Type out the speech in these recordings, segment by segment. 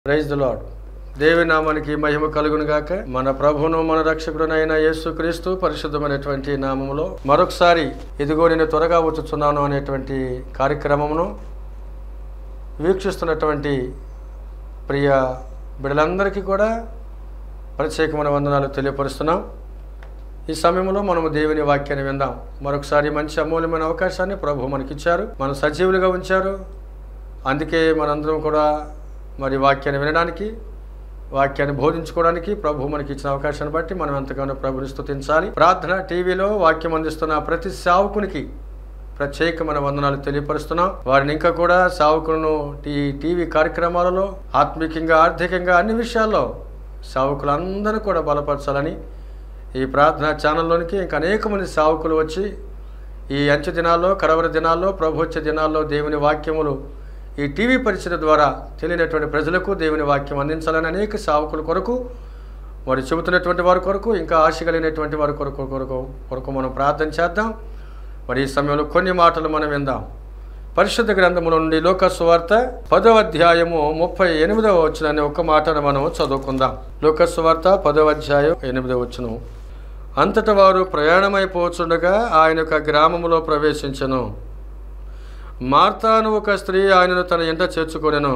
praise the lord దేవి నామానికి మహిమ కలుగును గాక మన ప్రభువును మన రక్షకుడునైన యేసుక్రీస్తు పరిశుద్ధమైనటువంటి నామములో మరొకసారి ఇదిగో నేను త్వరగా వచ్చుచున్నాను అనేటువంటి కార్యక్రమమును వీక్షిస్తున్నటువంటి ప్రియ బిడ్డలందరికీ కూడా ప్రత్యేకమైన వందనాలు తెలియపరుస్తున్నాం ఈ సమయంలో మనము దేవుని వాక్యాన్ని విందాం మరొకసారి మంచి అమూల్యమైన అవకాశాన్ని ప్రభు మనకిచ్చారు మనం సజీవులుగా ఉంచారు అందుకే మనందరం కూడా మరి వాక్యాన్ని వినడానికి వాక్యాన్ని బోధించుకోవడానికి ప్రభు మనకి ఇచ్చిన అవకాశాన్ని బట్టి మనం ఎంతగానో ప్రభుని స్తుతించాలి ప్రార్థన టీవీలో వాక్యం అందిస్తున్న ప్రతి సేవకునికి ప్రత్యేకమైన వందనాలు తెలియపరుస్తున్నాం వారిని ఇంకా కూడా సేవకులను ఈ టీవీ కార్యక్రమాలలో ఆత్మీయంగా ఆర్థికంగా అన్ని విషయాల్లో సేవకులందరూ కూడా బలపరచాలని ఈ ప్రార్థనా ఛానల్లోనికి ఇంకా అనేక మంది సేవకులు వచ్చి ఈ అంచె దినాల్లో కడవరి దినాల్లో ప్రభు వచ్చే దినాల్లో దేవుని వాక్యములు ఈ టీవీ పరిచయ ద్వారా తెలియనటువంటి ప్రజలకు దేవుని వాక్యం అందించాలని అనేక సేవకుల కొరకు మరి చెబుతున్నటువంటి వారి కొరకు ఇంకా ఆశ కలిగినటువంటి వారి కొరకు కొరకు కొరకు మనం ప్రార్థన చేద్దాం మరి ఈ సమయంలో కొన్ని మాటలు మనం విందాం పరిశుద్ధ గ్రంథముల నుండి లోక సువార్త పదవ అధ్యాయము ముప్పై ఎనిమిదవ వచ్చిన అనే ఒక్క మాటను మనం చదువుకుందాం లోక సువార్త పదవ అధ్యాయం ఎనిమిదవ వచ్చును అంతట వారు ప్రయాణమైపోచుండగా ఆయన యొక్క గ్రామములో ప్రవేశించను మార్తాను ఒక స్త్రీ ఆయనను తన ఇంట చేర్చుకొనెను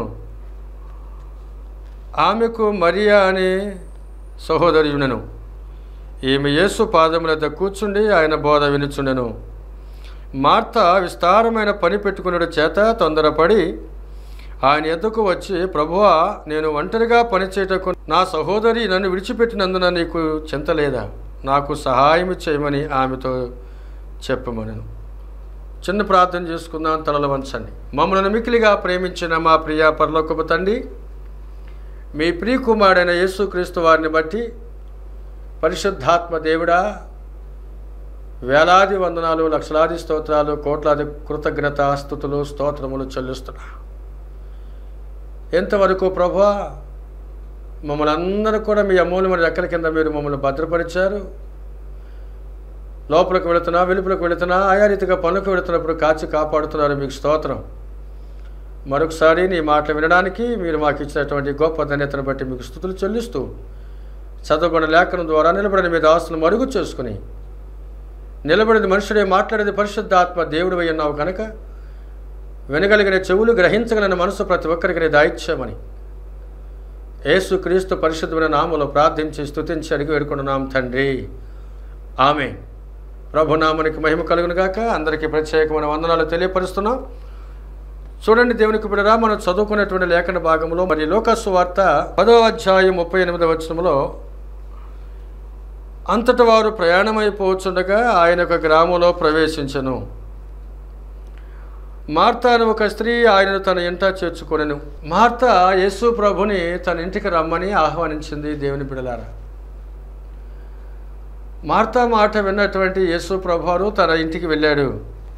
ఆమెకు మరియా అనే సహోదరియునెను ఈమె యేసు పాదముల వద్ద కూర్చుండి ఆయన బోధ వినుచుండెను మార్త విస్తారమైన పని పెట్టుకున్నడు చేత తొందరపడి ఆయన ఎద్దకు వచ్చి ప్రభువా నేను ఒంటరిగా పనిచేయటకు నా సహోదరి నన్ను విడిచిపెట్టినందున నీకు చింతలేదా నాకు సహాయం చేయమని ఆమెతో చెప్పమనను చిన్న ప్రార్థన చేసుకుందాం తలలు వంచండి మమ్మల్ని మిక్కిలిగా ప్రేమించిన మా ప్రియ పరలోకపు తండ్రి మీ ప్రియ కుమారుడైన యేసుక్రీస్తు వారిని బట్టి పరిశుద్ధాత్మ దేవుడా వేలాది వందనాలు లక్షలాది స్తోత్రాలు కోట్లాది కృతజ్ఞత స్థుతులు స్తోత్రములు చెల్లిస్తున్నా ఎంతవరకు ప్రభా మమ్మల్ని అందరూ కూడా మీ అమూల్యమైన రెక్కల కింద మీరు మమ్మల్ని భద్రపరిచారు లోపలికి వెళుతున్నా వెలుపులకు వెళుతున్నా ఆయా రీతిగా పనులకు వెళుతున్నప్పుడు కాచి కాపాడుతున్నారు మీకు స్తోత్రం మరొకసారి నీ మాటలు వినడానికి మీరు మాకు ఇచ్చినటువంటి గొప్ప ధన్యతను బట్టి మీకు స్థుతులు చెల్లిస్తూ చదవబడిన లేఖనం ద్వారా నిలబడిన మీ దాసును మరుగు చేసుకుని నిలబడిన మనుషుడే మాట్లాడేది పరిశుద్ధాత్మ దేవుడు ఉన్నావు కనుక వినగలిగిన చెవులు గ్రహించగలిగిన మనసు ప్రతి ఒక్కరికి నీ దాయిత్యమని యేసు క్రీస్తు పరిశుద్ధమైన నామలో ప్రార్థించి స్తుతించి అడిగి వేడుకుంటున్నాం తండ్రి ఆమె ప్రభునామానికి మహిమ కలుగును గాక అందరికీ ప్రత్యేకమైన వందనాలు తెలియపరుస్తున్నాం చూడండి దేవునికి బిడరా మనం చదువుకున్నటువంటి లేఖన భాగంలో మరి లోకస్సు వార్త పదో అధ్యాయం ముప్పై ఎనిమిదవ వచనంలో అంతట వారు ప్రయాణమైపోవచ్చుండగా ఆయన ఒక గ్రామంలో ప్రవేశించను మార్తా అని ఒక స్త్రీ ఆయనను తన ఇంట చేర్చుకొనెను మార్తా యేసు ప్రభుని తన ఇంటికి రమ్మని ఆహ్వానించింది దేవుని బిడలారా మార్తా మాట విన్నటువంటి యేసు ప్రభువారు తన ఇంటికి వెళ్ళాడు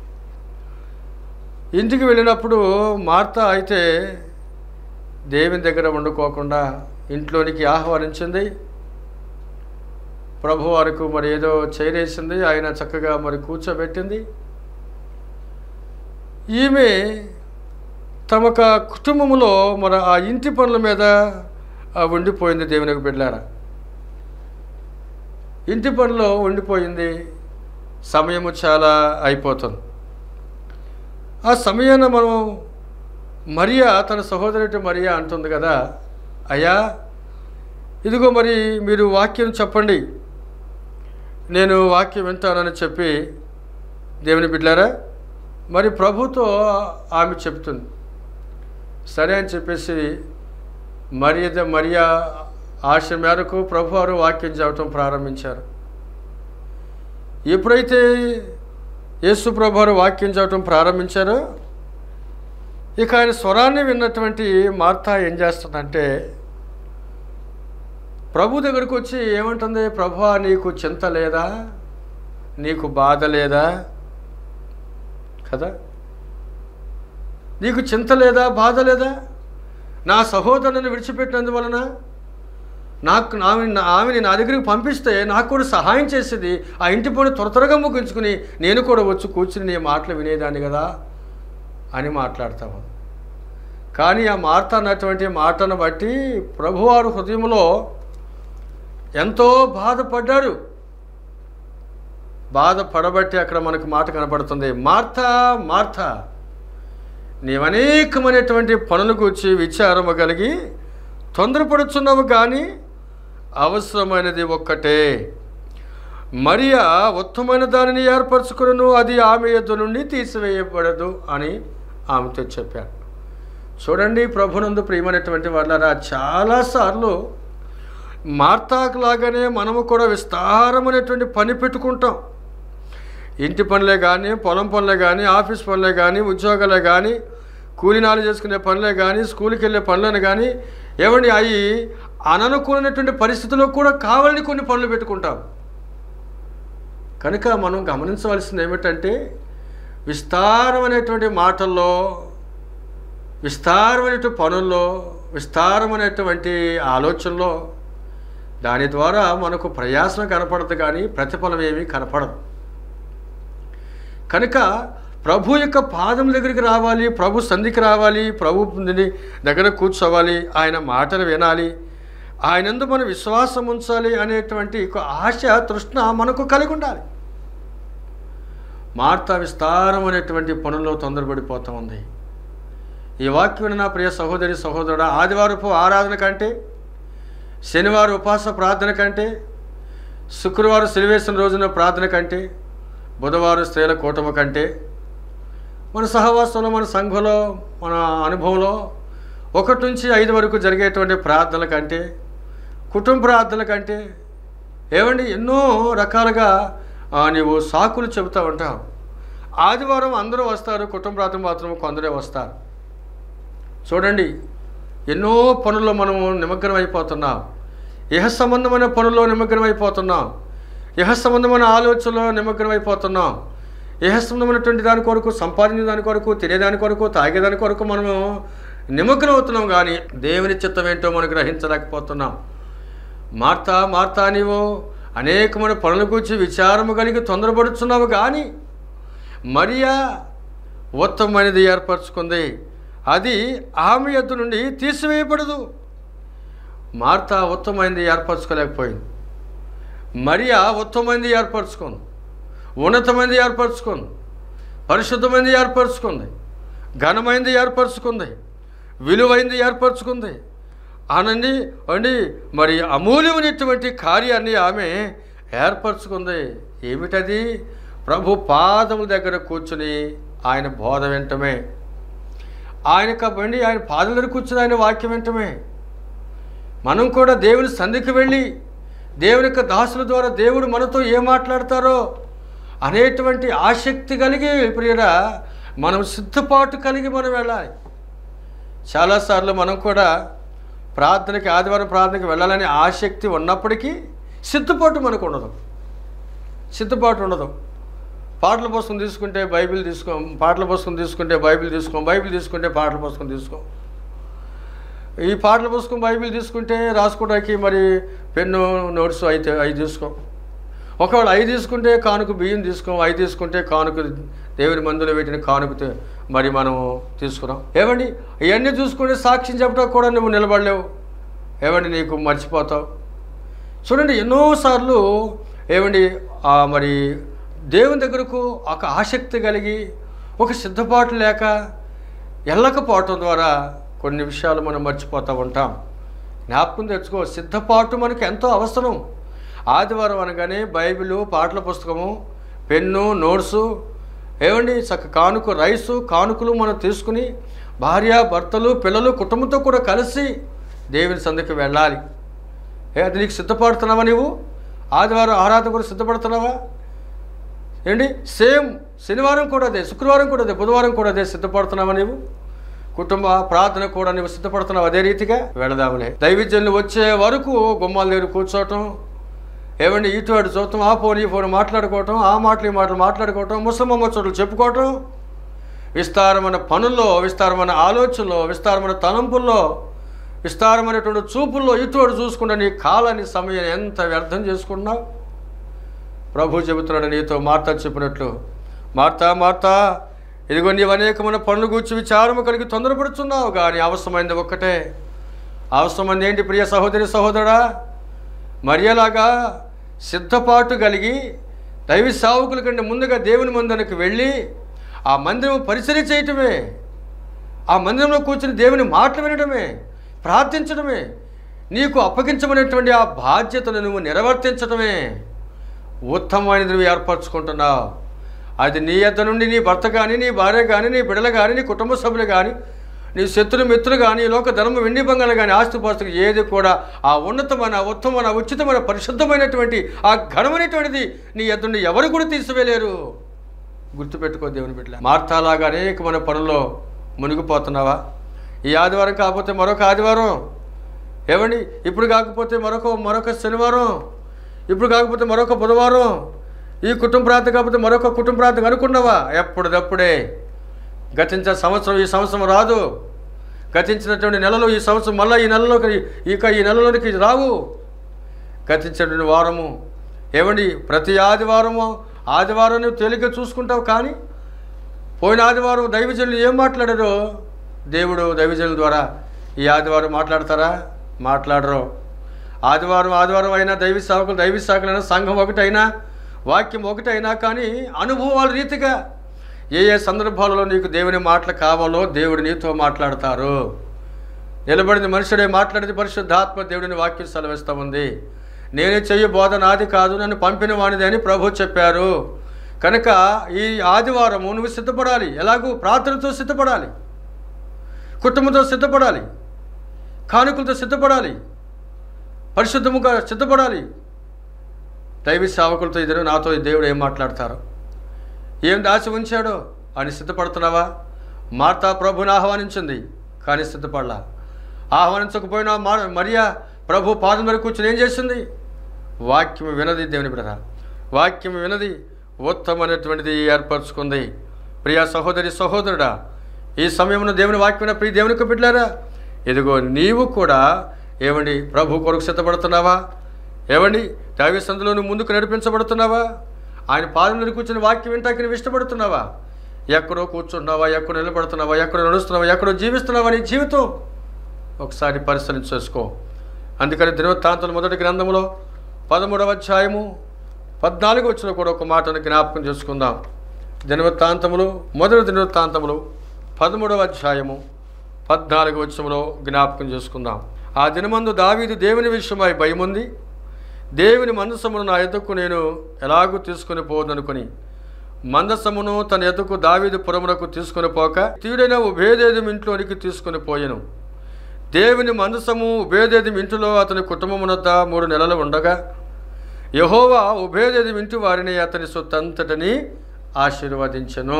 ఇంటికి వెళ్ళినప్పుడు మార్త అయితే దేవుని దగ్గర వండుకోకుండా ఇంట్లోనికి ఆహ్వానించింది ప్రభు వారికి మరి ఏదో చేరేసింది ఆయన చక్కగా మరి కూర్చోబెట్టింది ఈమె తమ కుటుంబంలో మన ఆ ఇంటి పనుల మీద ఆ ఉండిపోయింది దేవునికి బిడ్డారా ఇంటి పనిలో ఉండిపోయింది సమయము చాలా అయిపోతుంది ఆ సమయాన మనం మరియా తన సహోదరి మరియా అంటుంది కదా అయ్యా ఇదిగో మరి మీరు వాక్యం చెప్పండి నేను వాక్యం వింటానని చెప్పి దేవుని బిడ్డారా మరి ప్రభుతో ఆమె చెప్తుంది సరే అని చెప్పేసి మరియ మరియా ఆశ మేరకు ప్రభు వారు వాక్యం చెప్పడం ప్రారంభించారు ఎప్పుడైతే యేసు ప్రభు వారు వాక్యం చెప్పడం ప్రారంభించారో ఇక ఆయన స్వరాన్ని విన్నటువంటి మార్త ఏం చేస్తుందంటే ప్రభు దగ్గరకు వచ్చి ఏమంటుంది ప్రభు నీకు చింత లేదా నీకు బాధ లేదా కదా నీకు చింత లేదా బాధ లేదా నా సహోదరుని విడిచిపెట్టినందువలన నాకు ఆమె ఆమెని నా దగ్గరికి పంపిస్తే నాకు కూడా సహాయం చేసేది ఆ ఇంటి పని త్వర త్వరగా ముగించుకుని నేను కూడా వచ్చి కూర్చుని నీ మాటలు వినేదాన్ని కదా అని మాట్లాడతాము కానీ ఆ మార్త అన్నటువంటి మాటను బట్టి ప్రభువారు హృదయంలో ఎంతో బాధపడ్డాడు బాధపడబట్టి అక్కడ మనకు మాట కనపడుతుంది మార్త మార్త నీవనేకమైనటువంటి పనులు కూర్చి విచారము కలిగి తొందరపడుచున్నావు కానీ అవసరమైనది ఒక్కటే మరియా ఉత్తమైన దానిని ఏర్పరచుకును అది ఆమె యొద్ద నుండి తీసివేయబడదు అని ఆమెతో చెప్పాడు చూడండి ప్రభునందు ప్రియమైనటువంటి వాళ్ళరా చాలాసార్లు మార్తాకు లాగానే మనము కూడా విస్తారమైనటువంటి పని పెట్టుకుంటాం ఇంటి పనులే కానీ పొలం పనులే కానీ ఆఫీస్ పనులే కానీ ఉద్యోగాలే కానీ కూలినాలు చేసుకునే పనులే కానీ స్కూల్కి వెళ్ళే పనులను కానీ ఏమండి అవి అననుకూలమైనటువంటి పరిస్థితుల్లో కూడా కావాలని కొన్ని పనులు పెట్టుకుంటాం కనుక మనం గమనించవలసింది ఏమిటంటే విస్తారమైనటువంటి మాటల్లో విస్తారమైనటువంటి పనుల్లో విస్తారమైనటువంటి ఆలోచనలో దాని ద్వారా మనకు ప్రయాసం కనపడదు కానీ ప్రతిఫలం ఏమీ కనపడదు కనుక ప్రభు యొక్క పాదం దగ్గరికి రావాలి ప్రభు సంధికి రావాలి ప్రభు దగ్గర కూర్చోవాలి ఆయన మాటలు వినాలి ఆయనందు మనం విశ్వాసం ఉంచాలి అనేటువంటి ఒక ఆశ తృష్ణ మనకు కలిగి ఉండాలి మార్త విస్తారమైనటువంటి పనుల్లో తొందరపడిపోతూ ఉంది ఈ వాక్యం నా ప్రియ సహోదరి సహోదరుడు ఆదివారపు ఆరాధన కంటే శనివారం ఉపవాస ప్రార్థన కంటే శుక్రవారం శనివేసిన రోజున ప్రార్థన కంటే బుధవారం స్త్రీల కూటమి కంటే మన సహవాసంలో మన సంఘంలో మన అనుభవంలో ఒకటి నుంచి ఐదు వరకు జరిగేటువంటి ప్రార్థనల కంటే కుటుంబ ప్రార్థనల కంటే ఏమండి ఎన్నో రకాలుగా ఆ, నీవు సాకులు చెబుతూ ఉంటావు ఆదివారం అందరూ వస్తారు కుటుంబ ప్రార్థన మాత్రం కొందరే వస్తారు చూడండి ఎన్నో పనుల్లో మనము నిమగ్నం అయిపోతున్నాం ఇహ సంబంధమైన పనుల్లో నిమగ్నం అయిపోతున్నాం ఇహ సంబంధమైన ఆలోచనలో నిమగ్నం అయిపోతున్నాం ఇహ సంబంధమైనటువంటి దాని కొరకు సంపాదించే దాని కొరకు తినేదాని కొరకు తాగేదాని కొరకు మనము నిమగ్నం అవుతున్నాం కానీ దేవుని చిత్తం ఏంటో మనం గ్రహించలేకపోతున్నాం మార్తా మార్తా నీవు అనేకమైన పనుల గురించి విచారము కలిగి తొందరపడుతున్నావు కానీ మరియా ఉత్తమమైనది ఏర్పరచుకుంది అది ఆమె ఎద్దు నుండి తీసివేయబడదు మార్తా ఉత్తమైనది ఏర్పరచుకోలేకపోయింది మరియా ఉత్తమైనది ఏర్పరచుకుంది ఉన్నతమైనది ఏర్పరచుకుంది పరిశుద్ధమైనది ఏర్పరచుకుంది ఘనమైనది ఏర్పరచుకుంది విలువైంది ఏర్పరచుకుంది అనండి అండి మరి అమూల్యమైనటువంటి కార్యాన్ని ఆమె ఏర్పరచుకుంది ఏమిటది ప్రభు పాదముల దగ్గర కూర్చుని ఆయన బోధ వింటమే ఆయన కాబట్టి ఆయన పాదల దగ్గర కూర్చుని ఆయన వాక్యం వింటమే మనం కూడా దేవుని సంధికి వెళ్ళి దేవుని యొక్క దాసుల ద్వారా దేవుడు మనతో ఏం మాట్లాడతారో అనేటువంటి ఆసక్తి కలిగి ప్రియరా మనం సిద్ధపాటు కలిగి మనం వెళ్ళాలి చాలాసార్లు మనం కూడా ప్రార్థనకి ఆదివారం ప్రార్థనకి వెళ్ళాలని ఆసక్తి ఉన్నప్పటికీ సిద్ధపాటు మనకు ఉండదు సిద్ధపాటు ఉండదు పాటల పుస్తకం తీసుకుంటే బైబిల్ తీసుకో పాటల పుస్తకం తీసుకుంటే బైబిల్ తీసుకో బైబిల్ తీసుకుంటే పాటల పుస్తకం తీసుకో ఈ పాటల పుస్తకం బైబిల్ తీసుకుంటే రాసుకోవడానికి మరి పెన్ను నోట్స్ అయితే అవి తీసుకో ఒకవేళ అవి తీసుకుంటే కానుక బియ్యం తీసుకో అవి తీసుకుంటే కానుక దేవుని మందులో పెట్టిన కానుక తే- మరి మనము తీసుకున్నాం ఏమండి ఇవన్నీ చూసుకుంటే సాక్ష్యం చెప్పడానికి కూడా నువ్వు నిలబడలేవు ఏమండి నీకు మర్చిపోతావు చూడండి ఎన్నోసార్లు ఏమండి ఆ మరి దేవుని దగ్గరకు ఒక ఆసక్తి కలిగి ఒక సిద్ధపాటు లేక వెళ్ళకపోవటం ద్వారా కొన్ని విషయాలు మనం మర్చిపోతూ ఉంటాం జ్ఞాపకం తెచ్చుకో సిద్ధపాటు మనకు ఎంతో అవసరం ఆదివారం అనగానే బైబిల్ పాటల పుస్తకము పెన్ను నోట్సు ఏమండి చక్క కానుక రైసు కానుకలు మనం తీసుకుని భార్య భర్తలు పిల్లలు కుటుంబంతో కూడా కలిసి దేవుని సందుకు వెళ్ళాలి ఏ అది నీకు సిద్ధపడుతున్నావా నీవు ఆదివారం ఆరాధన కూడా సిద్ధపడుతున్నావా ఏంటి సేమ్ శనివారం కూడా అదే శుక్రవారం కూడా అదే బుధవారం కూడా అదే సిద్ధపడుతున్నావా నీవు కుటుంబ ప్రార్థన కూడా నువ్వు సిద్ధపడుతున్నావు అదే రీతిగా వెళదాములే దైవజనులు వచ్చే వరకు గుమ్మాల దగ్గర కూర్చోవటం ఏమండి ఇటు అటు చూడటం ఆ ఫోన్ ఈ ఫోన్ మాట్లాడుకోవటం ఆ మాటలు ఈ మాటలు మాట్లాడుకోవటం ముసలమ్మ చోట్ల చెప్పుకోవటం విస్తారమైన పనుల్లో విస్తారమైన ఆలోచనలో విస్తారమైన తలంపుల్లో విస్తారమైనటువంటి చూపుల్లో ఇటు అటు చూసుకుంటే నీ కాలాన్ని సమయం ఎంత వ్యర్థం చేసుకున్నావు ప్రభు చెబుతున్నాడు నీతో మార్తా చెప్పినట్లు మార్తా మార్తా ఇదిగో నీవు అనేకమైన పనులు కూర్చి విచారము కలిగి తొందరపడుతున్నావు కానీ అవసరమైంది ఒక్కటే అవసరమైంది ఏంటి ప్రియ సహోదరి సహోదరా మరియలాగా సిద్ధపాటు కలిగి దైవ సావుకుల కంటే ముందుగా దేవుని మందిరానికి వెళ్ళి ఆ మందిరం పరిచయం చేయటమే ఆ మందిరంలో కూర్చుని దేవుని మాటలు వినడమే ప్రార్థించడమే నీకు అప్పగించబడినటువంటి ఆ బాధ్యతను నువ్వు నిర్వర్తించడమే ఉత్తమమైనది నువ్వు ఏర్పరచుకుంటున్నావు అది నీ యొద్ద నుండి నీ భర్త కానీ నీ భార్య కానీ నీ బిడ్డలు కానీ నీ కుటుంబ సభ్యులు కానీ నీ శత్రు మిత్రులు కానీ లోక ధర్మ వెండి బంగారు కానీ ఆస్తిపాస్తులు ఏది కూడా ఆ ఉన్నతమైన ఉత్తమమైన ఉచితమైన పరిశుద్ధమైనటువంటి ఆ ఘనమైనటువంటిది నీ యొద్ద నుండి ఎవరు కూడా తీసివేయలేరు గుర్తుపెట్టుకో దేవుని బిడ్డ మార్తాలాగా అనేకమైన పనుల్లో మునిగిపోతున్నావా ఈ ఆదివారం కాకపోతే మరొక ఆదివారం ఏమండి ఇప్పుడు కాకపోతే మరొక మరొక శనివారం ఇప్పుడు కాకపోతే మరొక బుధవారం ఈ కుటుంబ ప్రాంతం కాకపోతే మరొక కుటుంబ ప్రాంతం అనుకున్నావా ఎప్పుడుదప్పుడే గతించిన సంవత్సరం ఈ సంవత్సరం రాదు గతించినటువంటి నెలలు ఈ సంవత్సరం మళ్ళీ ఈ నెలలోకి ఇక ఈ నెలలోనికి రావు గతించినటువంటి వారము ఏమండి ప్రతి ఆదివారము ఆదివారం నువ్వు తేలిగ్గా చూసుకుంటావు కానీ పోయిన ఆదివారం దైవజనులు ఏం మాట్లాడారో దేవుడు దైవజనుల ద్వారా ఈ ఆదివారం మాట్లాడతారా మాట్లాడరు ఆదివారం ఆదివారం అయినా దైవ సేవకులు దైవ సేవకులైనా సంఘం ఒకటైనా వాక్యం ఒకటైనా కానీ అనుభవాల రీతిగా ఏ ఏ సందర్భాలలో నీకు దేవుని మాటలు కావాలో దేవుడు నీతో మాట్లాడతారు నిలబడిన మనుషుడే మాట్లాడేది పరిశుద్ధాత్మ దేవుడిని వాక్యం సెలవిస్తూ ఉంది నేనే చెయ్యి బోధ నాది కాదు నన్ను పంపిన వానిది అని ప్రభు చెప్పారు కనుక ఈ ఆదివారము నువ్వు సిద్ధపడాలి ఎలాగూ ప్రార్థనతో సిద్ధపడాలి కుటుంబంతో సిద్ధపడాలి కానుకలతో సిద్ధపడాలి పరిశుద్ధముగా సిద్ధపడాలి దైవ సేవకులతో ఇద్దరు నాతో ఈ దేవుడు ఏం మాట్లాడతారు ఏం దాచి ఉంచాడో అని సిద్ధపడుతున్నావా మార్తా ప్రభుని ఆహ్వానించింది కానీ సిద్ధపడలా ఆహ్వానించకపోయినా మా మరియా ప్రభు పాదం వరకు కూర్చొని ఏం చేసింది వాక్యం వినది దేవుని బిడ్డ వాక్యం వినది ఉత్తమమైనటువంటిది ఏర్పరచుకుంది ప్రియా సహోదరి సహోదరుడా ఈ సమయంలో దేవుని వాక్యం ప్రియ దేవునికి బిడ్డారా ఇదిగో నీవు కూడా ఏమండి ప్రభు కొరకు సిద్ధపడుతున్నావా ఏమండి దైవ సందులో నువ్వు ముందుకు నడిపించబడుతున్నావా ఆయన పాదంలో కూర్చొని వాక్యం వింటాకి నువ్వు ఇష్టపడుతున్నావా ఎక్కడో కూర్చున్నావా ఎక్కడో నిలబడుతున్నావా ఎక్కడో నడుస్తున్నావా ఎక్కడో జీవిస్తున్నావా నీ జీవితం ఒకసారి పరిశీలన చేసుకో అందుకని దినవృత్తాంతుల మొదటి గ్రంథంలో పదమూడవ అధ్యాయము పద్నాలుగు వచ్చిన కూడా ఒక మాటను జ్ఞాపకం చేసుకుందాం దినవృత్తాంతములు మొదటి దినవృత్తాంతములు పదమూడవ అధ్యాయము పద్నాలుగు వచ్చంలో జ్ఞాపకం చేసుకుందాం ఆ దినమందు దావీదు దేవుని విషయమై భయముంది దేవుని మందసమును నా ఎదుకు నేను ఎలాగూ తీసుకుని పోదనుకొని మందసమును తన ఎదుకు దావీదు పురమునకు తీసుకుని పోక తీడైన ఉభేదేదం ఇంట్లోనికి తీసుకుని పోయెను దేవుని మందసము ఉభేదేదం ఇంటిలో అతని కుటుంబమునొద్ద మూడు నెలలు ఉండగా యహోవా ఉభేదేదం ఇంటి వారిని అతని సొత్తంతటిని ఆశీర్వదించెను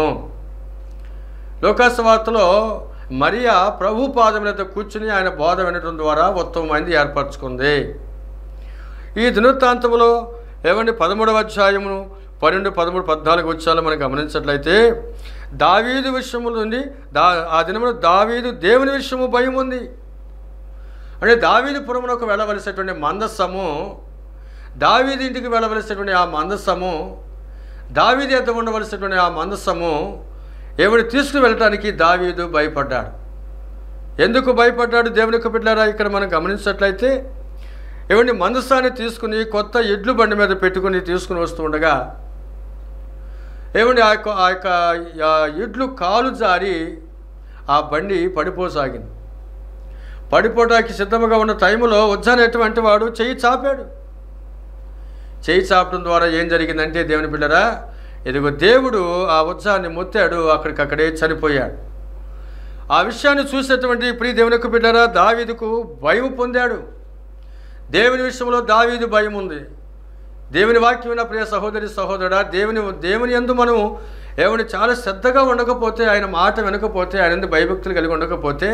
లోకాసవార్తలో మరియా ప్రభు పాదములతో కూర్చుని ఆయన బోధ వినటం ద్వారా ఉత్తమమైనది ఏర్పరచుకుంది ఈ దినవృత్తాంతంలో ఏమండి పదమూడవ అధ్యాయమును పన్నెండు పదమూడు పద్నాలుగు వచ్చాలో మనం గమనించినట్లయితే దావీదు విషయము నుండి దా ఆ దినములో దావీదు దేవుని విషయము భయం ఉంది అంటే దావీదు పురమునకు వెళ్ళవలసినటువంటి మందస్సము దావీది ఇంటికి వెళ్ళవలసినటువంటి ఆ మందస్సము దావీది ఎద్ద ఉండవలసినటువంటి ఆ మందస్సము ఏమిటి తీసుకుని వెళ్ళటానికి దావీదు భయపడ్డాడు ఎందుకు భయపడ్డాడు దేవుని యొక్క బిడ్డారా ఇక్కడ మనం గమనించినట్లయితే ఏమండి మందస్థాన్ని తీసుకుని కొత్త ఎడ్లు బండి మీద పెట్టుకుని తీసుకుని వస్తూ ఉండగా ఏమండి ఆ యొక్క ఆ యొక్క ఆ ఎడ్లు కాలు జారి ఆ బండి పడిపోసాగింది పడిపోవడానికి సిద్ధంగా ఉన్న టైంలో వచ్చానటువంటి వాడు చెయ్యి చాపాడు చేయి చాపడం ద్వారా ఏం జరిగిందంటే దేవుని బిడ్డరా ఇదిగో దేవుడు ఆ ఉత్సాహాన్ని మొత్తాడు అక్కడికక్కడే చనిపోయాడు ఆ విషయాన్ని చూసేటువంటి ప్రియ దేవుని యొక్క బిడ్డరా దావీదుకు భయం పొందాడు దేవుని విషయంలో దావీదు భయం ఉంది దేవుని వాక్యం విన్న ప్రియ సహోదరి సహోదరుడా దేవుని దేవుని ఎందు మనం ఏమని చాలా శ్రద్ధగా ఉండకపోతే ఆయన మాట వినకపోతే ఆయన ఎందు భయభక్తులు కలిగి ఉండకపోతే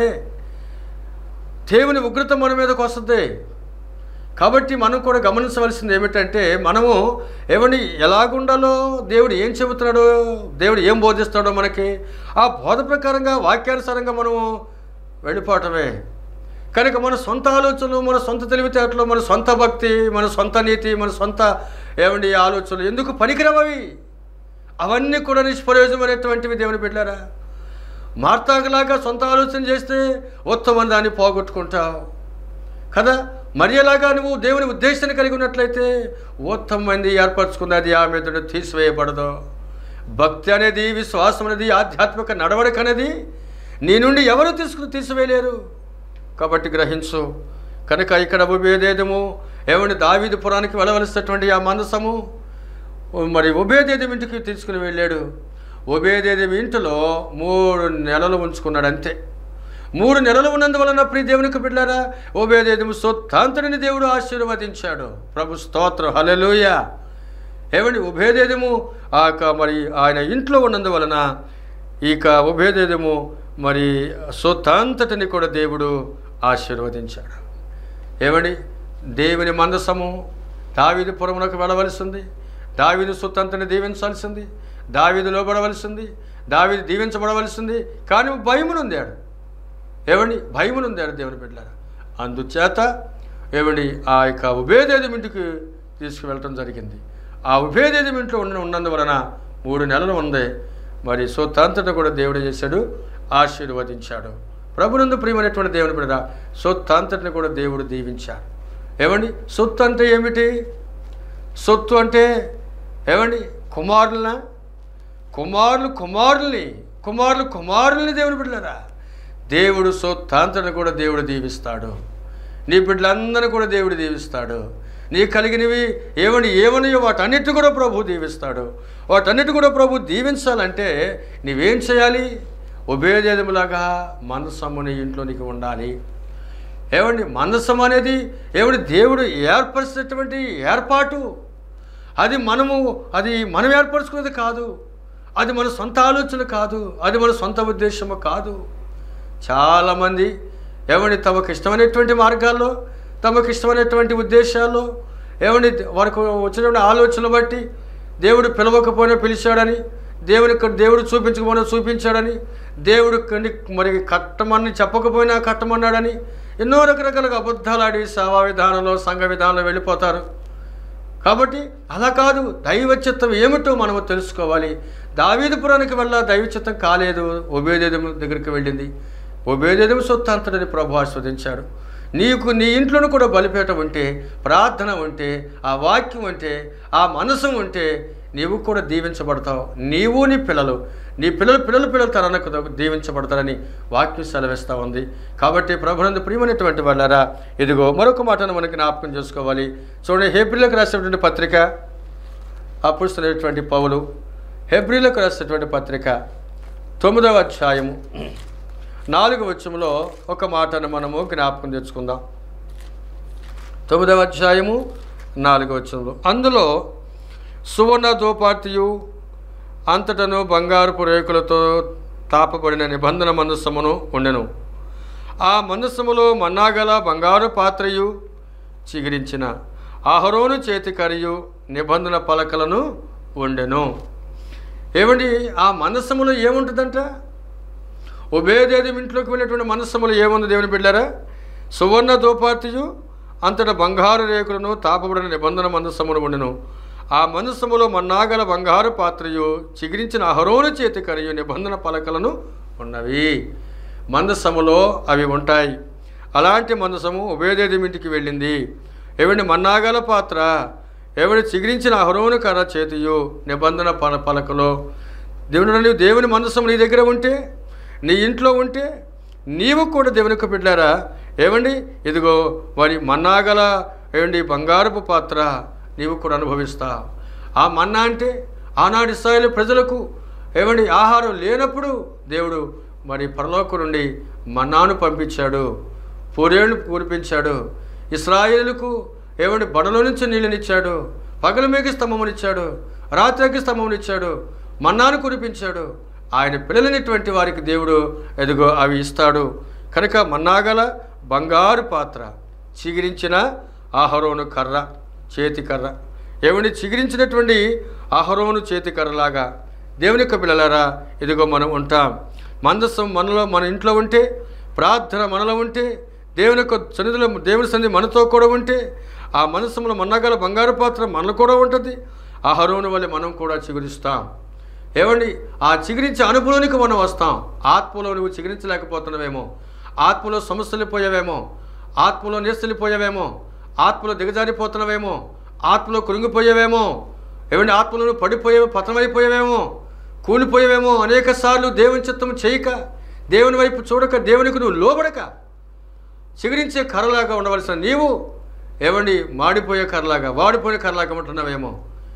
దేవుని ఉగ్రత మన మీదకి వస్తుంది కాబట్టి మనం కూడా గమనించవలసింది ఏమిటంటే మనము ఏమని ఎలాగుండాలో దేవుడు ఏం చెబుతున్నాడో దేవుడు ఏం బోధిస్తాడో మనకి ఆ బోధ ప్రకారంగా వాక్యానుసారంగా మనము వెళ్ళిపోవటమే కనుక మన సొంత ఆలోచనలు మన సొంత తెలివితేటలు మన సొంత భక్తి మన సొంత నీతి మన సొంత ఏమండి ఆలోచనలు ఎందుకు పనికిరవవి అవన్నీ కూడా నిష్ప్రయోజనమైనటువంటివి దేవుని బిడ్డారా మార్తాకులాగా సొంత ఆలోచన చేస్తే ఉత్తమం దాన్ని పోగొట్టుకుంటావు కదా మరియలాగా నువ్వు దేవుని ఉద్దేశాన్ని కలిగి ఉన్నట్లయితే ఉత్తమమైనది ఏర్పరచుకున్నది ఆ మీద తీసివేయబడదు భక్తి అనేది విశ్వాసం అనేది ఆధ్యాత్మిక నడవడిక అనేది నీ నుండి ఎవరు తీసుకుని తీసివేయలేరు కాబట్టి గ్రహించు కనుక ఇక్కడ ఉభయదేదము ఏమంటే దావీదు పురానికి వెళ్ళవలసినటువంటి ఆ మనసము మరి ఉభయదేదం ఇంటికి తీసుకుని వెళ్ళాడు ఉభయదేదం ఇంటిలో మూడు నెలలు ఉంచుకున్నాడు అంతే మూడు నెలలు ఉన్నందువలన ప్రియ దేవునికి బిడ్డారా ఉభయదేదము సొత్తాంతరిని దేవుడు ఆశీర్వదించాడు ప్రభు స్తోత్రం హల్లెలూయ ఏమండి ఉభయదేదము ఆ యొక్క మరి ఆయన ఇంట్లో ఉన్నందువలన ఇక ఉభయదేదము మరి సొత్తాంతటిని కూడా దేవుడు ఆశీర్వదించాడు ఏమండి దేవుని మందసము దావీదు పురమునకు వెళ్ళవలసింది దావీదు సొత్తంతని దీవించాల్సింది దావీదు లోబడవలసింది దావీదు దీవించబడవలసింది కానీ భయమునుందాడు ఏమండి భయమునుందాడు దేవుని బిడ్డలారా అందుచేత ఏమండి ఆ యొక్క ఉభయదేదం ఇంటికి తీసుకువెళ్ళటం జరిగింది ఆ ఉభయదేదం ఇంట్లో ఉన్న ఉన్నందువలన మూడు నెలలు ఉంది మరి సొత్తంతట కూడా దేవుడు చేశాడు ఆశీర్వదించాడు ప్రభునందు ప్రియమైనటువంటి దేవుని బిడ్డ సొత్తంతటిని కూడా దేవుడు దీవించాడు ఏమండి సొత్తు అంటే ఏమిటి సొత్తు అంటే ఏమండి కుమారులన కుమారులు కుమారుల్ని కుమారులు కుమారుల్ని దేవుని బిడ్డలరా దేవుడు సొత్తాంతను కూడా దేవుడు దీవిస్తాడు నీ బిడ్డలందరినీ కూడా దేవుడు దీవిస్తాడు నీ కలిగినవి ఏమని ఏమనియో వాటన్నిటి కూడా ప్రభు దీవిస్తాడు వాటన్నిటి కూడా ప్రభు దీవించాలంటే నీవేం చేయాలి ఉభయదేదములాగా మనసమ్ము నీ ఇంట్లో నీకు ఉండాలి ఏమండి మనసం అనేది ఏమండి దేవుడు ఏర్పరిచినటువంటి ఏర్పాటు అది మనము అది మనం ఏర్పరచుకున్నది కాదు అది మన సొంత ఆలోచన కాదు అది మన సొంత ఉద్దేశము కాదు చాలామంది ఏమండి తమకు ఇష్టమైనటువంటి మార్గాల్లో తమకు ఇష్టమైనటువంటి ఉద్దేశాల్లో ఏమండి వారికి వచ్చినటువంటి ఆలోచనలు బట్టి దేవుడు పిలవకపోయినా పిలిచాడని దేవుని దేవుడు చూపించకపోయినా చూపించాడని దేవుడు కొన్ని మరి కట్టమని చెప్పకపోయినా కట్టమన్నాడని ఎన్నో రకరకాలుగా అబద్ధాలు ఆడి సేవా విధానంలో సంఘ విధానంలో వెళ్ళిపోతారు కాబట్టి అలా కాదు దైవ చిత్తం ఏమిటో మనము తెలుసుకోవాలి దావీదుపురానికి వెళ్ళా దైవ చిత్తం కాలేదు ఉభయదేదము దగ్గరికి వెళ్ళింది ఉభయదేదము సొత్తాంతడని ప్రభు ఆస్వాదించాడు నీకు నీ ఇంట్లోనూ కూడా బలిపేట ఉంటే ప్రార్థన ఉంటే ఆ వాక్యం ఉంటే ఆ మనసు ఉంటే నీవు కూడా దీవించబడతావు నీవు నీ పిల్లలు నీ పిల్లలు పిల్లలు పిల్లలు తనకు దీవించబడతారని వాక్యం సెలవిస్తూ ఉంది కాబట్టి ప్రభునందు ప్రియమైనటువంటి వాళ్ళారా ఇదిగో మరొక మాటను మనకి జ్ఞాపకం చేసుకోవాలి చూడండి హేబ్రిలకు రాసినటువంటి పత్రిక అపుస్తున్నటువంటి పౌలు హెబ్రిలకు రాసినటువంటి పత్రిక తొమ్మిదవ అధ్యాయము నాలుగు వచ్చంలో ఒక మాటను మనము జ్ఞాపకం తెచ్చుకుందాం తొమ్మిదవ అధ్యాయము నాలుగు వచ్చంలో అందులో సువర్ణ దోపార్తియు అంతటను బంగారుపు రేకులతో తాపబడిన నిబంధన మనస్సమును ఉండెను ఆ మనస్సములో మన్నాగల బంగారు పాత్రయు చిగిరించిన ఆహరోను చేతి కరియు నిబంధన పలకలను ఉండెను ఏమండి ఆ మనస్సములో ఏముంటుందంట ఉభయదేవి ఇంట్లోకి వెళ్ళినటువంటి మనస్సములు ఏముంది దేవుని బిడ్డారా సువర్ణ దోపాతియు అంతటా బంగారు రేకులను తాపబడిన నిబంధన మనస్సమును ఉండెను ఆ మనస్సములో మన్నాగల బంగారు పాత్రయు చిగిరించిన అహరోను చేతి కరియు నిబంధన పలకలను ఉన్నవి మందసములో అవి ఉంటాయి అలాంటి మందసము ఉభయదేవి ఇంటికి వెళ్ళింది ఏమండి మన్నాగల పాత్ర ఏమండి చిగిరించిన అహరోను కర్ర చేతియు నిబంధన పల పలకలో దేవుని నీవు దేవుని మనస్సు నీ దగ్గర ఉంటే నీ ఇంట్లో ఉంటే నీవు కూడా దేవునికి బిడ్డారా ఏమండి ఇదిగో మరి మన్నాగల ఏమండి బంగారపు పాత్ర నీవు కూడా అనుభవిస్తా ఆ మన్నా అంటే ఆనాటి స్థాయిలో ప్రజలకు ఏమండి ఆహారం లేనప్పుడు దేవుడు మరి పరలోకం నుండి మన్నాను పంపించాడు పూరేళ్ళు కురిపించాడు ఇస్రాయేలుకు ఏమండి బడలో నుంచి నీళ్ళనిచ్చాడు పగలు మేకి స్తంభమునిచ్చాడు రాత్రికి స్తంభమునిచ్చాడు మన్నాను కురిపించాడు ఆయన పిల్లలైనటువంటి వారికి దేవుడు ఎదుగో అవి ఇస్తాడు కనుక మన్నాగల బంగారు పాత్ర చిగిరించిన ఆహరోను కర్ర చేతి కర్ర ఏమండి చిగిరించినటువంటి ఆహరోను చేతి కర్రలాగా దేవుని యొక్క పిల్లలారా ఇదిగో మనం ఉంటాం మందస్సం మనలో మన ఇంట్లో ఉంటే ప్రార్థన మనలో ఉంటే దేవుని యొక్క సన్నిధిలో దేవుని సన్నిధి మనతో కూడా ఉంటే ఆ మనస్సులో మన్నగల బంగారు పాత్ర మనలో కూడా ఉంటుంది ఆ హరోను వల్ల మనం కూడా చిగురిస్తాం ఏమండి ఆ చిగురించే అనుభవానికి మనం వస్తాం ఆత్మలో నువ్వు చిగురించలేకపోతున్నావేమో ఆత్మలో సమస్యలు పోయావేమో ఆత్మలో నిరసలిపోయావేమో ఆత్మలో దిగజారిపోతున్నావేమో ఆత్మలో కృంగిపోయావేమో ఏమండి ఆత్మలో నువ్వు పడిపోయావో పతనమైపోయావేమో కూలిపోయావేమో అనేక సార్లు దేవుని చిత్తం చేయక దేవుని వైపు చూడక దేవునికి నువ్వు లోబడక చిగురించే కర్రలాగా ఉండవలసిన నీవు ఏమండి మాడిపోయే కర్రలాగా వాడిపోయే కర్రలాగా ఉంటున్నావేమో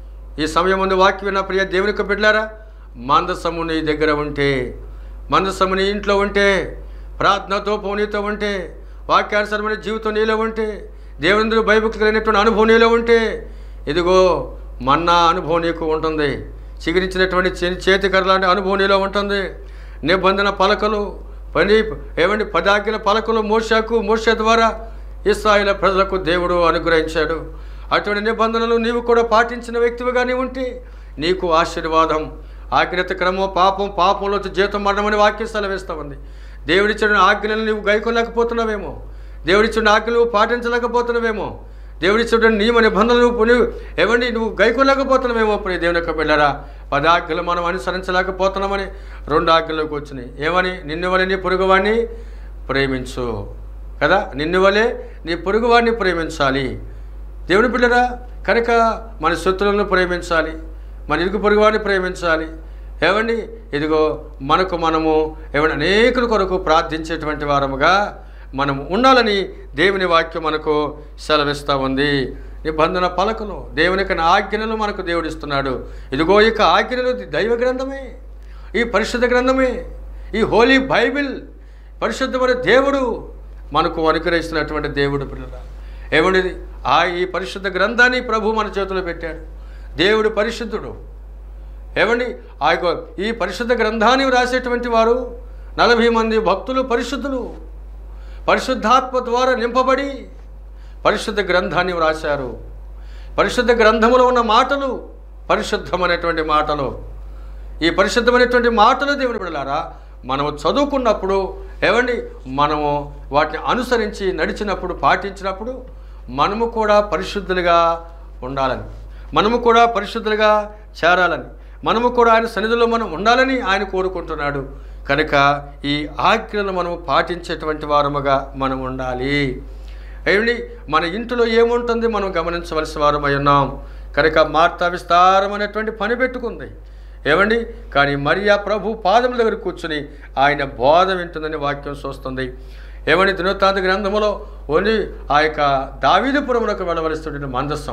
ఈ సమయం ముందు వాక్యం విన్న ప్రియ దేవుని యొక్క బిడ్డారా మందసము నీ దగ్గర ఉంటే మందసము నీ ఇంట్లో ఉంటే ప్రార్థనతో పౌనీతో ఉంటే వాక్యానుసరమైన జీవితం నీలో ఉంటే దేవుని బైబిల్ కలిగినటువంటి అనుభవం నీలో ఉంటే ఇదిగో మన్నా అనుభవం నీకు ఉంటుంది చిగురించినటువంటి చే- చేతి కర్రలాంటి అనుభవం నీలో ఉంటుంది నిబంధన పలకలు పని ఏమండి పదాకిల పలకలు మోషకు మోష ద్వారా ఇస్రాయిల ప్రజలకు దేవుడు అనుగ్రహించాడు అటువంటి నిబంధనలు నీవు కూడా పాటించిన వ్యక్తివిగా నీవు ఉంటే నీకు ఆశీర్వాదం ఆజ్ఞత క్రమం పాపం పాపంలో జీతం మరణమని వాక్యం సెలవిస్తా ఉంది దేవుడిచ్చిన ఆజ్ఞలను నీవు గైకొనలేకపోతున్నావేమో దేవుడిచ్చిన ఆజ్ఞలు నువ్వు పాటించలేకపోతున్నావేమో దేవుడిచ్చిన నియమ నిబంధనలు నువ్వు ఏమండి నువ్వు గైకోలేకపోతున్నామేమో ప్రియ దేవుని యొక్క బిడ్డరా పదాజ్ఞలు మనం అనుసరించలేకపోతున్నామని రెండు ఆజ్ఞలకు వచ్చినాయి ఏమని నిన్ను వలె నీ పొరుగువాడిని ప్రేమించు కదా నిన్ను వలె నీ పొరుగువాడిని ప్రేమించాలి దేవుని బిడ్డరా కనుక మన శత్రువులను ప్రేమించాలి మన ఇరుగు పొరుగువాడిని ప్రేమించాలి ఏమండి ఇదిగో మనకు మనము ఏమండి అనేకుల కొరకు ప్రార్థించేటువంటి వారముగా మనం ఉండాలని దేవుని వాక్యం మనకు సెలవిస్తూ ఉంది నిబంధన పలకలు దేవుని యొక్క ఆజ్ఞలు మనకు దేవుడిస్తున్నాడు ఇదిగో ఇక ఆజ్ఞలు దైవ గ్రంథమే ఈ పరిశుద్ధ గ్రంథమే ఈ హోలీ బైబిల్ పరిశుద్ధమైన దేవుడు మనకు అనుగ్రహిస్తున్నటువంటి దేవుడు పిల్లల ఏమండి ఆ ఈ పరిశుద్ధ గ్రంథాన్ని ప్రభు మన చేతిలో పెట్టాడు దేవుడు పరిశుద్ధుడు ఏమండి ఆ యొక్క ఈ పరిశుద్ధ గ్రంథాన్ని రాసేటువంటి వారు నలభై మంది భక్తులు పరిశుద్ధులు పరిశుద్ధాత్మ ద్వారా నింపబడి పరిశుద్ధ గ్రంథాన్ని వ్రాశారు పరిశుద్ధ గ్రంథములో ఉన్న మాటలు పరిశుద్ధమైనటువంటి మాటలు ఈ పరిశుద్ధమైనటువంటి మాటలు దేవుని బిడలారా మనము చదువుకున్నప్పుడు ఏమండి మనము వాటిని అనుసరించి నడిచినప్పుడు పాటించినప్పుడు మనము కూడా పరిశుద్ధులుగా ఉండాలని మనము కూడా పరిశుద్ధులుగా చేరాలని మనము కూడా ఆయన సన్నిధిలో మనం ఉండాలని ఆయన కోరుకుంటున్నాడు కనుక ఈ ఆజ్ఞలను మనము పాటించేటువంటి వారముగా మనం ఉండాలి ఏమండి మన ఇంటిలో ఏముంటుంది మనం గమనించవలసిన వారమై ఉన్నాం కనుక మార్తా విస్తారమైనటువంటి పని పెట్టుకుంది ఏమండి కానీ మరియా ప్రభు పాదముల దగ్గర కూర్చుని ఆయన బోధ వింటుందని వాక్యం చూస్తుంది ఏమండి దినోత్తాంత గ్రంథములో ఓన్లీ ఆ యొక్క దావీదుపురమునకు వెళ్ళవలసిన మందస్సం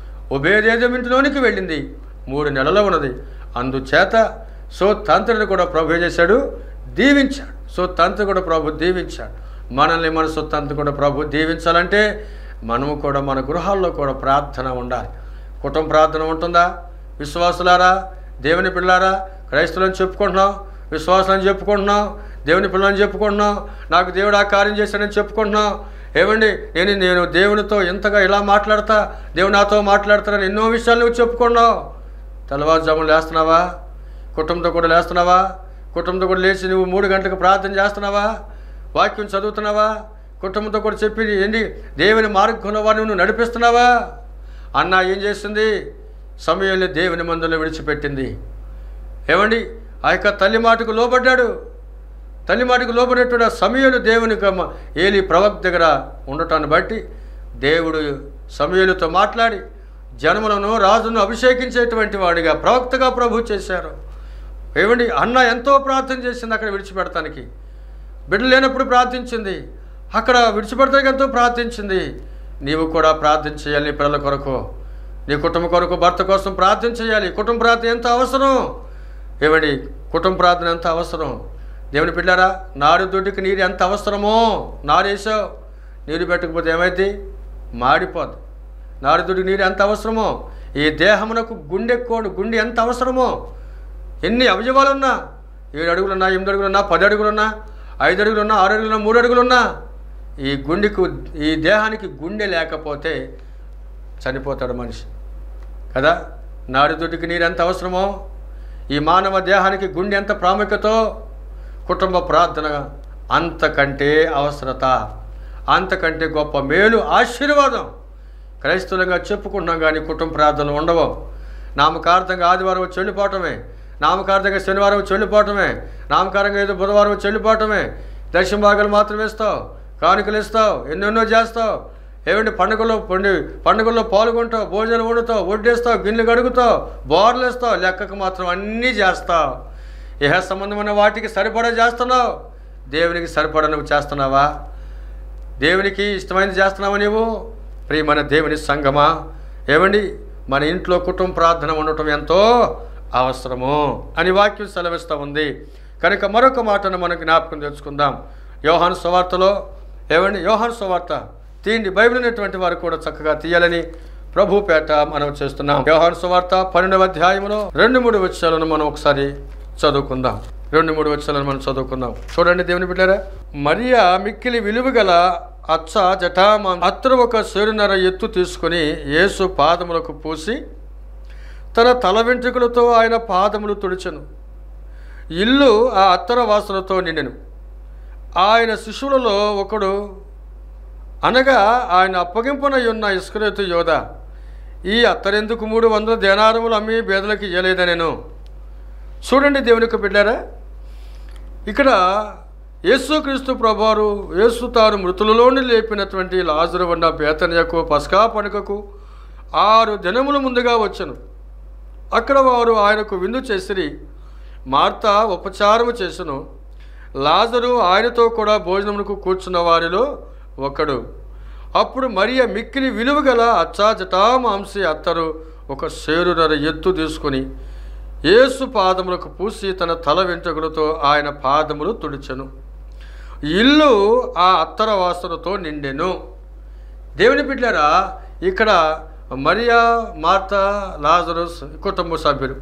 ఉభయదేజం ఇంటిలోనికి వెళ్ళింది మూడు నెలలు ఉన్నది అందుచేత సో తంత్రిని కూడా ప్రభు ఏం చేశాడు దీవించాడు సో తంత్రి కూడా ప్రభు దీవించాడు మనల్ని మన సొత్తంత కూడా ప్రభు దీవించాలంటే మనము కూడా మన గృహాల్లో కూడా ప్రార్థన ఉండాలి కుటుంబ ప్రార్థన ఉంటుందా విశ్వాసులారా దేవుని పిల్లారా క్రైస్తవులని చెప్పుకుంటున్నాం విశ్వాసాలని చెప్పుకుంటున్నాం దేవుని పిల్లలని చెప్పుకుంటున్నాం నాకు దేవుడు ఆ కార్యం చేశాడని చెప్పుకుంటున్నాం ఏమండి నేను నేను దేవునితో ఎంతగా ఇలా మాట్లాడతా దేవుడు నాతో మాట్లాడతానని ఎన్నో విషయాలు నువ్వు చెప్పుకున్నావు తెల్లవారుజాములు లేస్తున్నావా కుటుంబంతో కూడా లేస్తున్నావా కుటుంబంతో కూడా లేచి నువ్వు మూడు గంటలకు ప్రార్థన చేస్తున్నావా వాక్యం చదువుతున్నావా కుటుంబంతో కూడా చెప్పి ఏంటి దేవుని మార్గంలో వారిని నువ్వు నడిపిస్తున్నావా అన్న ఏం చేస్తుంది సమయంలో దేవుని మందులో విడిచిపెట్టింది ఏమండి ఆ యొక్క తల్లి మాటకు లోబడ్డాడు తల్లి మాటకు లోబడేటువంటి ఆ సమయంలో దేవుని గమ్మ ఏలి ప్రవక్త దగ్గర ఉండటాన్ని బట్టి దేవుడు సమయులతో మాట్లాడి జనములను రాజును అభిషేకించేటువంటి వాడిగా ప్రవక్తగా ప్రభు చేశారు ఏమండి అన్న ఎంతో ప్రార్థన చేసింది అక్కడ విడిచిపెడతానికి బిడ్డ లేనప్పుడు ప్రార్థించింది అక్కడ విడిచిపెడతానికి ఎంతో ప్రార్థించింది నీవు కూడా ప్రార్థన చేయాలి నీ పిల్లల కొరకు నీ కుటుంబ కొరకు భర్త కోసం ప్రార్థన చేయాలి కుటుంబ ప్రార్థన ఎంత అవసరం ఏమండి కుటుంబ ప్రార్థన ఎంత అవసరం దేవుని పిల్లారా నారు దొడ్డికి నీరు ఎంత అవసరమో నారు వేసావు నీరు పెట్టకపోతే ఏమైంది మాడిపోదు నారు దొడ్డికి నీరు ఎంత అవసరమో ఈ దేహమునకు గుండె కోడు గుండె ఎంత అవసరమో ఎన్ని అవయవాలున్నా ఏడు అడుగులున్నా ఎనిమిది అడుగులున్నా పది అడుగులున్నా ఐదు అడుగులున్నా ఆరు అడుగులున్నా మూడు అడుగులున్నా ఈ గుండెకు ఈ దేహానికి గుండె లేకపోతే చనిపోతాడు మనిషి కదా నాడుదుడికి నీరు ఎంత అవసరమో ఈ మానవ దేహానికి గుండె ఎంత ప్రాముఖ్యతో కుటుంబ ప్రార్థన అంతకంటే అవసరత అంతకంటే గొప్ప మేలు ఆశీర్వాదం క్రైస్తవులంగా చెప్పుకుంటున్నాం కానీ కుటుంబ ప్రార్థనలు ఉండవు నామకార్థంగా ఆదివారం వచ్చి వెళ్ళిపోవటమే నామకార్థంగా శనివారం వచ్చి వెళ్ళిపోవటమే నామకారంగా ఏదో బుధవారం వచ్చి వెళ్ళిపోవటమే దర్శన భాగాలు మాత్రం ఇస్తావు కానుకలు ఇస్తావు ఎన్నెన్నో చేస్తావు ఏమంటే పండుగల్లో పండి పండుగల్లో పాల్గొంటావు భోజనం వండుతావు వడ్డేస్తావు గిన్నెలు కడుగుతావు బోర్లు వేస్తావు లెక్కకు మాత్రం అన్నీ చేస్తావు ఇహ సంబంధమైన వాటికి సరిపడా చేస్తున్నావు దేవునికి సరిపడా నువ్వు చేస్తున్నావా దేవునికి ఇష్టమైనది చేస్తున్నావా నీవు ప్రియమైన దేవుని సంగమా ఏమండి మన ఇంట్లో కుటుంబ ప్రార్థన ఉండటం ఎంతో అవసరము అని వాక్యం సెలవిస్తూ ఉంది కనుక మరొక మాటను మనం జ్ఞాపకం తెచ్చుకుందాం యోహాను సువార్తలో ఏమండి యోహాను సువార్త తీయండి బైబిల్ అనేటువంటి వారు కూడా చక్కగా తీయాలని ప్రభు పేట మనం చేస్తున్నాం యోహాను సువార్త పన్నెండవ అధ్యాయంలో రెండు మూడు వచ్చాలను మనం ఒకసారి చదువుకుందాం రెండు మూడు వచ్చాలను మనం చదువుకుందాం చూడండి దేవుని బిడ్డారా మరియా మిక్కిలి విలువ గల అచ్చ జటామా అత్ర ఒక సేరునర ఎత్తు తీసుకొని యేసు పాదములకు పూసి తన తల వెంట్రుకలతో ఆయన పాదములు తుడిచెను ఇల్లు ఆ అత్తర వాసనతో నిండెను ఆయన శిశువులలో ఒకడు అనగా ఆయన అప్పగింపునై ఉన్న ఇస్కరేతు యోధ ఈ అత్తరెందుకు మూడు వందల దేనారములు అమ్మి బేదలకు ఇయ్యలేదనేను చూడండి దేవునికి బిడ్డారా ఇక్కడ యేసుక్రీస్తు ప్రభువారు యేసు తాను మృతులలోని లేపినటువంటి లాజరు ఉన్న బేతనియకు పస్కా పండుగకు ఆరు దినముల ముందుగా వచ్చను అక్కడ వారు ఆయనకు విందు చేసిరి మార్త ఉపచారము చేసెను లాజరు ఆయనతో కూడా భోజనమునకు కూర్చున్న వారిలో ఒకడు అప్పుడు మరియ మిక్కిలి విలువ గల అచ్చా జటామాంసి అత్తరు ఒక సేరునర ఎత్తు తీసుకొని యేసు పాదములకు పూసి తన తల వెంట్రుకలతో ఆయన పాదములు తుడిచెను ఇల్లు ఆ అత్తర వాసనతో నిండెను దేవుని బిడ్డారా ఇక్కడ మరియా మార్త లాజరస్ కుటుంబ సభ్యులు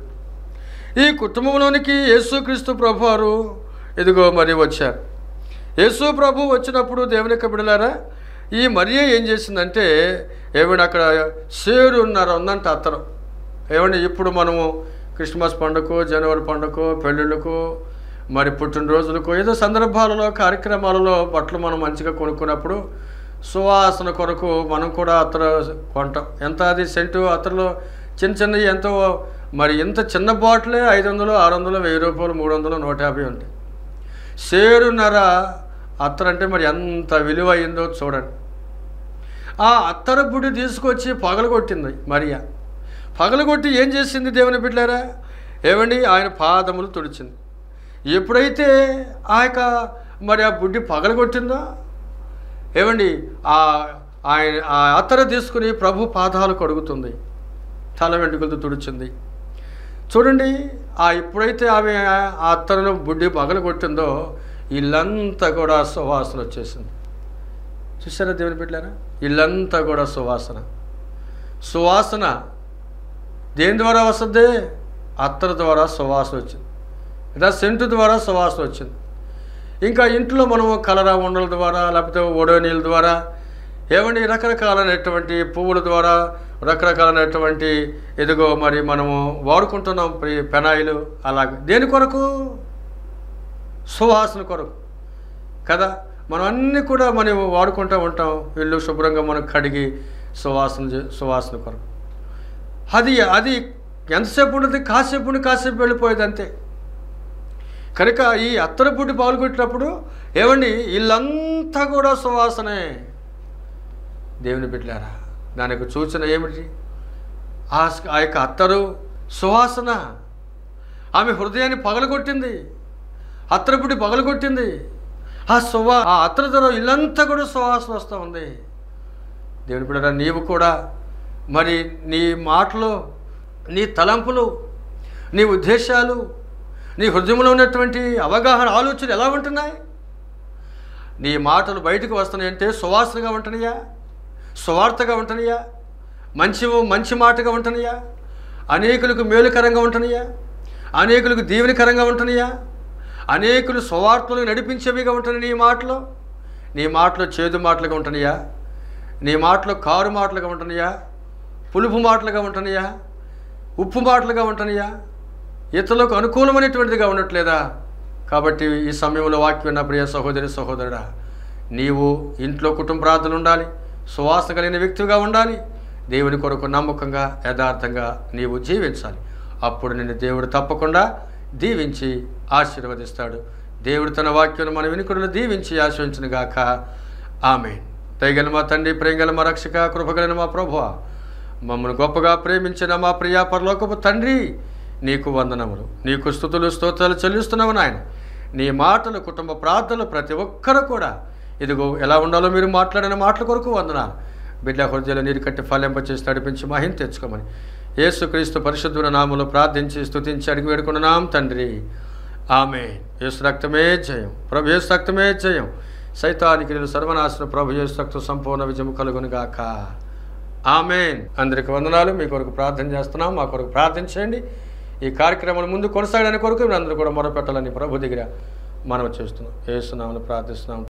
ఈ కుటుంబంలోనికి యేసుక్రీస్తు ప్రభు వారు ఇదిగో మరి వచ్చారు యేసు ప్రభు వచ్చినప్పుడు దేవుని యొక్క బిడ్డలారా ఈ మరియ ఏం చేసిందంటే ఏమైనా అక్కడ సేరున్నర ఉందంట అత్తరం ఏమంటే ఇప్పుడు మనము క్రిస్మస్ పండుగకు జనవరి పండుగకు పెళ్ళిళ్ళకు మరి పుట్టినరోజులకు ఏదో సందర్భాలలో కార్యక్రమాలలో బట్టలు మనం మంచిగా కొనుక్కున్నప్పుడు సువాసన కొరకు మనం కూడా అత్తరు కొంటాం ఎంత అది సెంటు అత్తరులో చిన్న చిన్నవి ఎంతో మరి ఇంత చిన్న బాటిలే ఐదు వందలు ఆరు వందలు వెయ్యి రూపాయలు మూడు వందలు నూట యాభై ఉంటాయి సేరున్నర అత్తరు అంటే మరి ఎంత విలువ అయిందో చూడండి ఆ అత్తర బుడి తీసుకొచ్చి పగలగొట్టింది మరియా పగలగొట్టి ఏం చేసింది దేవుని బిడ్డారా ఏమండి ఆయన పాదములు తుడిచింది ఎప్పుడైతే ఆ యొక్క మరి ఆ బుడ్డి పగలగొట్టిందో ఏమండి ఆ ఆయన ఆ అత్తర తీసుకుని ప్రభు పాదాలు కడుగుతుంది తల వెంట్రుకలతో తుడిచింది చూడండి ఆ ఎప్పుడైతే ఆమె ఆ అత్తరను బుడ్డి పగలగొట్టిందో ఇల్లంతా కూడా సువాసన వచ్చేసింది చూసారా దేవుని బిడ్డారా ఇల్లంతా కూడా సువాసన సువాసన దేని ద్వారా వస్తుంది అత్తర ద్వారా సువాసన వచ్చింది లేదా సెంటు ద్వారా సువాసన వచ్చింది ఇంకా ఇంట్లో మనము కలరా ఉండల ద్వారా లేకపోతే ఒడోనీళ్ళ ద్వారా ఏమండి రకరకాలైనటువంటి పువ్వుల ద్వారా రకరకాలైనటువంటి ఎదుగో మరి మనము వాడుకుంటున్నాం ప్రి- పెనాయిలు అలాగే దేని కొరకు సువాసన కొరకు కదా మనం అన్నీ కూడా మనం వాడుకుంటూ ఉంటాం ఇల్లు శుభ్రంగా మనం కడిగి సువాసన చే- సువాసన కొరకు అది అది ఎంతసేపు ఉండదు కాసేపు ఉండి కాసేపు వెళ్ళిపోయేది అంతే కనుక ఈ అత్తరపుట్టి పాల్గొట్టినప్పుడు ఏమండి ఇల్లంతా కూడా సువాసనే దేవుని బిడ్డలారా దానికి సూచన ఏమిటి ఆ స్- ఆ యొక్క అత్తరు సువాసన ఆమె హృదయాన్ని పగలగొట్టింది అత్తరపుడి పగలగొట్టింది ఆ సువా ఆ అత్తరతో ఇల్లంతా కూడా సువాసన వస్తూ ఉంది దేవుని బిడ్డరా నీవు కూడా మరి నీ మాటలు నీ తలంపులు నీ ఉద్దేశాలు నీ హృదయంలో ఉన్నటువంటి అవగాహన ఆలోచనలు ఎలా ఉంటున్నాయి నీ మాటలు బయటకు వస్తున్నాయంటే సువాసనగా ఉంటున్నాయా సువార్తగా ఉంటున్నాయా మంచి మంచి మాటగా ఉంటున్నాయా అనేకులకు మేలుకరంగా ఉంటున్నాయా అనేకులకు దీవెనకరంగా ఉంటున్నాయా అనేకులు సువార్తలు నడిపించేవిగా ఉంటున్నాయి నీ మాటలు నీ మాటలు చేదు మాటలుగా ఉంటున్నాయా నీ మాటలు కారు మాటలుగా ఉంటున్నాయా పులుపు మాటలుగా ఉంటున్నాయా ఉప్పు మాటలుగా ఉంటున్నాయా ఇతరులకు అనుకూలమైనటువంటిదిగా ఉండట్లేదా కాబట్టి ఈ సమయంలో వాక్యం నా ప్రియ సహోదరి సహోదరుడా నీవు ఇంట్లో కుటుంబ ప్రార్థనలు ఉండాలి సువాసన కలిగిన వ్యక్తిగా ఉండాలి దేవుని కొరకు నమ్మకంగా యథార్థంగా నీవు జీవించాలి అప్పుడు నిన్ను దేవుడు తప్పకుండా దీవించి ఆశీర్వదిస్తాడు దేవుడు తన వాక్యం మన వినికుడులు దీవించి ఆశ్రయించును గాక ఆమె దయగల మా తండ్రి ప్రేంగల మా రక్షక కృపగలిన మా ప్రభువ మమ్మల్ని గొప్పగా ప్రేమించిన మా ప్రియా పరలోకపు తండ్రి నీకు వందనములు నీకు స్థుతులు స్తోత్రాలు చెల్లిస్తున్నావు నాయన నీ మాటలు కుటుంబ ప్రార్థనలు ప్రతి ఒక్కరు కూడా ఇదిగో ఎలా ఉండాలో మీరు మాట్లాడిన మాటల కొరకు వందనాలు బిడ్డ హృదయాలు నీరు కట్టి ఫలింపచేసి నడిపించి మహిం తెచ్చుకోమని యేసుక్రీస్తు పరిశుద్ధుల నామములో ప్రార్థించి స్తుతించి అడిగి వేడుకున్నాం తండ్రి ఆమె యేసు రక్తమే జయం ప్రభు యేసు రక్తమే జయం సైతానికి నేను సర్వనాశన ప్రభు యేసు రక్తం సంపూర్ణ విజయం కలుగునుగాక ఆమెన్ అందరికి వందనాలు మీ కొరకు ప్రార్థన చేస్తున్నాం మా కొరకు ప్రార్థన చేయండి ఈ కార్యక్రమం ముందు కొనసాగడానికి కొరకు మీరు అందరూ కూడా మొరపెట్టాలని ప్రభు దగ్గర మనం చేస్తున్నాం ఏసునామని ప్రార్థిస్తున్నాం